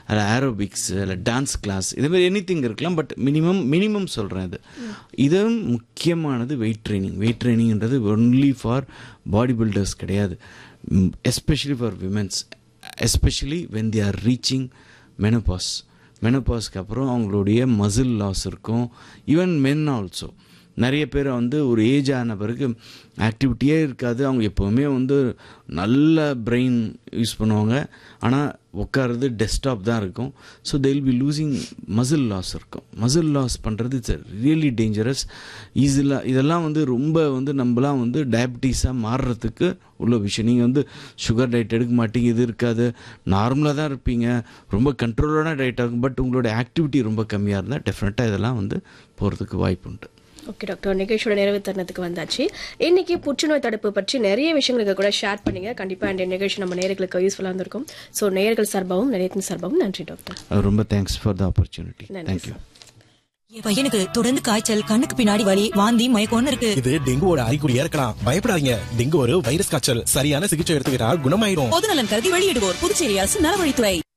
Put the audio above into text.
அதில் ஏரோபிக்ஸ் இல்லை dance class இதே மாதிரி எனி திங் இருக்கலாம் பட் மினிமம் மினிமம் சொல்கிறேன் இது இதுவும் முக்கியமானது வெயிட் ட்ரைனிங் வெயிட் ட்ரைனிங்ன்றது ஒன்லி ஃபார் பாடி பில்டர்ஸ் கிடையாது especially for women's especially when they are reaching menopause மெனபாஸ்க்கு அப்புறம் அவங்களுடைய மசில் லாஸ் இருக்கும் ஈவன் மென் ஆல்சோ நிறைய பேர் வந்து ஒரு ஏஜ் ஆன பிறகு ஆக்டிவிட்டியே இருக்காது அவங்க எப்போவுமே வந்து நல்ல பிரெயின் யூஸ் பண்ணுவாங்க ஆனால் உட்காருறது டெஸ்க்டாப் தான் இருக்கும் so they will be losing muscle loss இருக்கும் மசில் லாஸ் பண்ணுறது இட்ஸ் ரியலி டேஞ்சரஸ் ஈஸிலாக இதெல்லாம் வந்து ரொம்ப வந்து நம்மலாம் வந்து டயபிட்டிஸாக மாறுறதுக்கு உள்ள விஷயம் நீங்கள் வந்து சுகர் டயட் எடுக்க மாட்டீங்க இது இருக்காது நார்மலாக தான் இருப்பீங்க ரொம்ப கண்ட்ரோலான டயட்டாக இருக்கும் பட் உங்களோட ஆக்டிவிட்டி ரொம்ப கம்மியாக இருந்தால் டெஃபினட்டாக இதெல்லாம் வந்து போகிறதுக்கு வாய்ப்பு உண்டு ஓகே டாக்டர் நிகழ்ச்சியோட நிறைவு தருணத்துக்கு வந்தாச்சு இன்னைக்கு புற்றுநோய் தடுப்பு பற்றி நிறைய விஷயங்களுக்கு கூட ஷேர் பண்ணீங்க கண்டிப்பா இந்த நிகழ்ச்சி நம்ம நேயர்களுக்கு யூஸ்ஃபுல்லாக இருந்திருக்கும் ஸோ நேயர்கள் சார்பாகவும் நிலையத்தின் சார்பாகவும் நன்றி டாக்டர் அது ரொம்ப தேங்க்ஸ் ஃபார் த ஆப்பர்ச்சுனிட்டி நன்றி தேங்க்யூ சார் என் பையனுக்கு தொடர்ந்து காய்ச்சல் கண்ணுக்கு பின்னாடி வலி வாந்தி மயக்கம்னு இருக்கு இது டெங்குவோட அறிகுறியா இருக்கலாம் பயப்படாதீங்க டெங்கு ஒரு வைரஸ் காய்ச்சல் சரியான சிகிச்சை எடுத்துக்கிட்டா குணமாயிடும் பொதுநலன் கருதி வெளியிடுவோர் புதுச்சேரி அரசு நலவழித்துறை